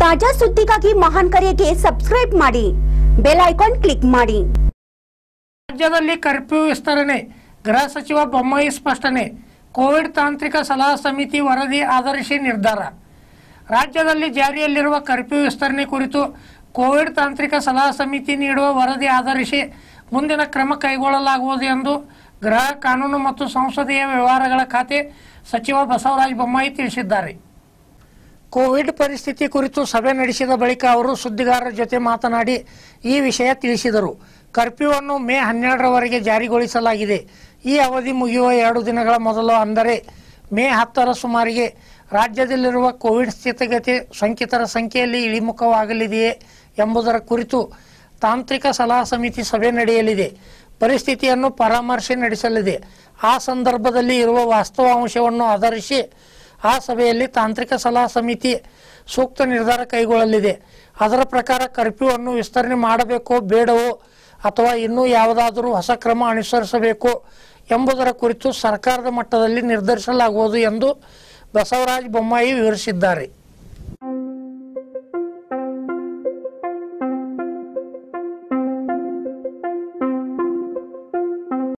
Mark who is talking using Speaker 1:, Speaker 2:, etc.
Speaker 1: ತಾಜಾ ಸುದ್ದಿಗಾಗಿ ಮಹಾನ್ ಕರೆಗೆ ಸಬ್ಸ್ಕ್ರೈಬ್ ಮಾಡಿ ಬೆಲ್ ಐಕಾನ್ ಕ್ಲಿಕ್ ಮಾಡಿ
Speaker 2: ರಾಜ್ಯದಲ್ಲಿ ಕರ್ಫ್ಯೂ ವಿಸ್ತರಣೆ ಗೃಹ ಸಚಿವ ಬೊಮ್ಮಾಯಿ ಸ್ಪಷ್ಟನೆ ಕೋವಿಡ್ ತಾಂತ್ರಿಕ ಸಲಹಾ ಸಮಿತಿ ವರದಿ ಆಧರಿಸಿ ನಿರ್ಧಾರ ರಾಜ್ಯದಲ್ಲಿ ಜಾರಿಯಲ್ಲಿರುವ ಕರ್ಫ್ಯೂ ವಿಸ್ತರಣೆ ಕುರಿತು ಕೋವಿಡ್ ತಾಂತ್ರಿಕ ಸಲಹಾ ಸಮಿತಿ ನೀಡುವ ವರದಿ ಆಧರಿಸಿ ಮುಂದಿನ ಕ್ರಮ ಕೈಗೊಳ್ಳಲಾಗುವುದು ಎಂದು ಗೃಹ ಕಾನೂನು ಮತ್ತು ಸಂಸದೀಯ ವ್ಯವಹಾರಗಳ ಖಾತೆ ಸಚಿವ ಬಸವರಾಜ ಬೊಮ್ಮಾಯಿ ತಿಳಿಸಿದ್ದಾರೆ ಕೋವಿಡ್ ಪರಿಸ್ಥಿತಿ ಕುರಿತು ಸಭೆ ನಡೆಸಿದ ಬಳಿಕ ಅವರು ಸುದ್ದಿಗಾರರ ಜೊತೆ ಮಾತನಾಡಿ ಈ ವಿಷಯ ತಿಳಿಸಿದರು ಕರ್ಫ್ಯೂವನ್ನು ಮೇ ಹನ್ನೆರಡರವರೆಗೆ ಜಾರಿಗೊಳಿಸಲಾಗಿದೆ ಈ ಅವಧಿ ಮುಗಿಯುವ ಎರಡು ದಿನಗಳ ಮೊದಲು ಅಂದರೆ ಮೇ ಹತ್ತರ ಸುಮಾರಿಗೆ ರಾಜ್ಯದಲ್ಲಿರುವ ಕೋವಿಡ್ ಸ್ಥಿತಿಗತಿ ಸೋಂಕಿತರ ಸಂಖ್ಯೆಯಲ್ಲಿ ಇಳಿಮುಖವಾಗಲಿದೆಯೇ ಎಂಬುದರ ಕುರಿತು ತಾಂತ್ರಿಕ ಸಲಹಾ ಸಮಿತಿ ಸಭೆ ನಡೆಯಲಿದೆ ಪರಿಸ್ಥಿತಿಯನ್ನು ಪರಾಮರ್ಶೆ ನಡೆಸಲಿದೆ ಆ ಸಂದರ್ಭದಲ್ಲಿ ಇರುವ ವಾಸ್ತವಾಂಶವನ್ನು ಆಧರಿಸಿ ಆ ಸಭೆಯಲ್ಲಿ ತಾಂತ್ರಿಕ ಸಲಹಾ ಸಮಿತಿ ಸೂಕ್ತ ನಿರ್ಧಾರ ಕೈಗೊಳ್ಳಲಿದೆ ಅದರ ಪ್ರಕಾರ ಕರ್ಫ್ಯೂ ಅನ್ನು ವಿಸ್ತರಣೆ ಮಾಡಬೇಕೋ ಬೇಡವೋ ಅಥವಾ ಇನ್ನೂ ಯಾವುದಾದರೂ ಹೊಸ ಕ್ರಮ ಅನುಸರಿಸಬೇಕು ಎಂಬುದರ ಕುರಿತು ಸರ್ಕಾರದ ಮಟ್ಟದಲ್ಲಿ ನಿರ್ಧರಿಸಲಾಗುವುದು ಎಂದು ಬಸವರಾಜ ಬೊಮ್ಮಾಯಿ ವಿವರಿಸಿದ್ದಾರೆ